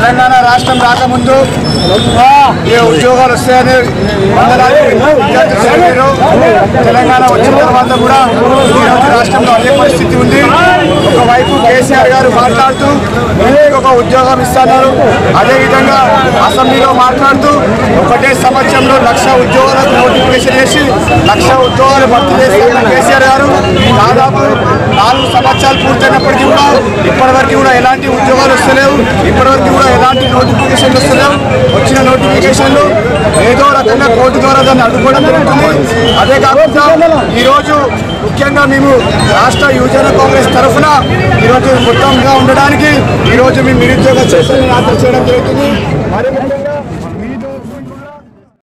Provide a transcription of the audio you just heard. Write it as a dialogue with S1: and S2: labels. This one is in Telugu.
S1: తెలంగాణ రాష్ట్రం రాకముందు ఏ ఉద్యోగాలు వస్తాయని వందలాది విద్యార్థులు చదివారు తెలంగాణ వచ్చిన తర్వాత కూడా ఈరోజు రాష్ట్రంలో అదే పరిస్థితి ఉంది ఒకవైపు కేసీఆర్ గారు మాట్లాడుతూ ఇంటికి ఒక ఉద్యోగం ఇస్తున్నారు అదేవిధంగా అసెంబ్లీలో మాట్లాడుతూ ఒకటే సంవత్సరంలో లక్ష ఉద్యోగాలకు నోటిఫికేషన్ చేసి లక్ష ఉద్యోగాలు భర్తీ చేస్తున్న కేసీఆర్ గారు దాదాపు నాలుగు సంవత్సరాలు పూర్తయినప్పటికీ కూడా ఇప్పటివరకు కూడా ఎలాంటి ఉద్యోగాలు వస్తలేవు ఇప్పటివరకు కూడా ఎలాంటి నోటిఫికేషన్లు వస్తలేవు వచ్చిన నోటిఫికేషన్లు ఏదో రకంగా కోర్టు ద్వారా దాన్ని అడ్డుకోవడం జరుగుతుంది అదే కాకుండా ఈరోజు ముఖ్యంగా మేము రాష్ట్ర యువజన కాంగ్రెస్ తరఫున ఈరోజు మొత్తంగా ఉండడానికి ఈరోజు మేము నిరుద్యోగ చేసిన యాత్ర చేయడం జరుగుతుంది మరి ముఖ్యంగా